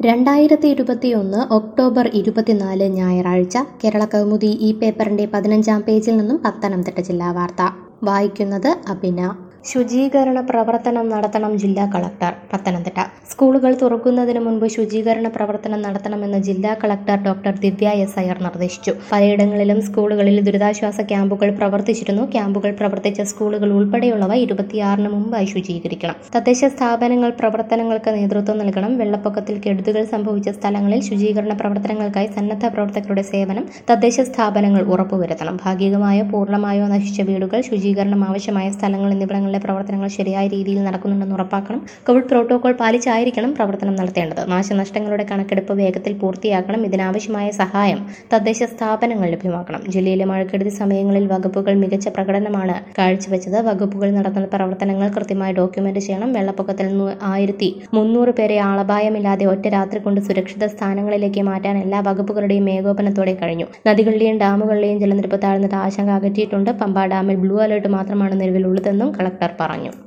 രണ്ടായിരത്തി ഇരുപത്തിയൊന്ന് ഒക്ടോബർ ഇരുപത്തിനാല് ഞായറാഴ്ച കേരള കൗമുദി ഈ പേപ്പറിന്റെ പതിനഞ്ചാം പേജിൽ നിന്നും പത്തനംതിട്ട ജില്ലാ വാർത്ത വായിക്കുന്നത് അഭിന ശുചീകരണ പ്രവർത്തനം നടത്തണം ജില്ലാ കളക്ടർ പത്തനംതിട്ട സ്കൂളുകൾ തുറക്കുന്നതിന് മുൻപ് ശുചീകരണ പ്രവർത്തനം നടത്തണമെന്ന് ജില്ലാ collector doctor Divya S Iyer നിർദ്ദേശിച്ചു പലയിടങ്ങളിലും സ്കൂളുകളിൽ ദുരിതാശ്വാസ ക്യാമ്പുകൾ പ്രവർത്തിച്ചിരുന്നു ക്യാമ്പുകൾ പ്രവർത്തിച്ച സ്കൂളുകൾ ഉൾപ്പെടെയുള്ളവ ഇരുപത്തിയാറിന് മുമ്പായി ശുചീകരിക്കണം തദ്ദേശ സ്ഥാപനങ്ങൾ പ്രവർത്തനങ്ങൾക്ക് നേതൃത്വം നൽകണം വെള്ളപ്പൊക്കത്തിൽ കെടുതികൾ സംഭവിച്ച സ്ഥലങ്ങളിൽ ശുചീകരണ പ്രവർത്തനങ്ങൾക്കായി സന്നദ്ധ പ്രവർത്തകരുടെ സേവനം തദ്ദേശ സ്ഥാപനങ്ങൾ ഉറപ്പുവരുത്തണം ഭാഗികമായോ പൂർണ്ണമായോ നശിച്ച വീടുകൾ ശുചീകരണം ആവശ്യമായ സ്ഥലങ്ങൾ എന്നിവിടങ്ങളിലെ പ്രവർത്തനങ്ങൾ ശരിയായ രീതിയിൽ നടക്കുന്നുണ്ടെന്ന് ഉറപ്പാക്കണം കോവിഡ് പ്രോട്ടോകോൾ പാലിച്ചായിരിക്കണം പ്രവർത്തനം നടത്തേണ്ടത് നാശനഷ്ടങ്ങളുടെ കണക്കെടുപ്പ് വേഗത്തിൽ പൂർത്തിയാക്കണം ഇതിനാവശ്യമായ സഹായം തദ്ദേശ സ്ഥാപനങ്ങൾ ലഭ്യമാക്കണം ജില്ലയിലെ മഴക്കെടുതി സമയങ്ങളിൽ വകുപ്പുകൾ മികച്ച പ്രകടനമാണ് കാഴ്ചവെച്ചത് വകുപ്പുകൾ നടത്തുന്ന പ്രവർത്തനങ്ങൾ കൃത്യമായി ഡോക്യുമെന്റ് ചെയ്യണം വെള്ളപ്പൊക്കത്തിൽ ആയിരത്തി മുന്നൂറ് പേരെ ആളപായമില്ലാതെ ഒറ്റ രാത്രി കൊണ്ട് സുരക്ഷിത സ്ഥാനങ്ങളിലേക്ക് മാറ്റാൻ എല്ലാ വകുപ്പുകളുടെയും ഏകോപനത്തോടെ കഴിഞ്ഞു നദികളിലെയും ഡാമുകളിലെയും ജലനിരപ്പ് താഴ്ന്നിട്ട് ആശങ്ക അകറ്റിയിട്ടുണ്ട് പമ്പ ഡാമിൽ ബ്ലൂ അലർട്ട് മാത്രമാണ് നിലവിലുള്ളതെന്നും കളക്ടർ പറഞ്ഞു